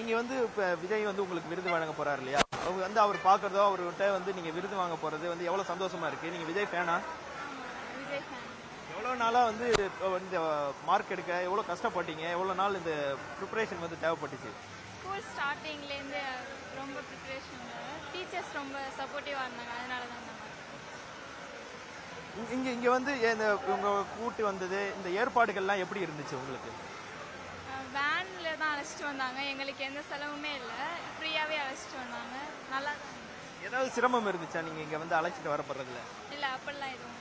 நீங்க வந்து இப்ப விஜய் வந்து உங்களுக்கு விருது வழங்க போறாரு இல்லையா அவங்க வந்து அவர் பாக்குறதோ அவர்கிட்ட வந்து நீங்க விருது வாங்க போறது வந்து எவ்வளவு சந்தோஷமா இருக்கு நீங்க விஜய் ஃபேனா விஜய் ஃபேன் எவ்வளவு நாளா வந்து இப்ப இந்த மார்க் எடுக்க எவ்வளவு கஷ்டப்பட்டீங்க எவ்வளவு நாள் இந்த ப்ரிப்பரேஷன் வந்து தேவைப்பட்டுச்சு ஸ்கூல் ஸ்டார்டிங்லேருந்து ரொம்ப ப்ரிப்ரேஷன் டீச்சர்ஸ் ரொம்ப சப்போர்ட்டிவாக இருந்தாங்க அதனால தான் இந்த மாதிரி இங்க- இங்க இங்க வந்து இந்த உங்க கூட்டி வந்தது இந்த ஏற்பாடுகள்லாம் எப்படி இருந்துச்சு உங்களுக்கு வேனில் தான் அழைச்சிட்டு வந்தாங்க எங்களுக்கு எந்த செலவுமே இல்லை ஃப்ரீயாகவே அழைச்சிட்டு வந்தாங்க நல்லா தான் இருந்துச்சு. ஏதாவது சிரமம் இருந்துச்சா நீங்க இங்க வந்து அழைச்சிட்டு வரப்படுறதுல இல்லை அப்படிலாம் எதுவும்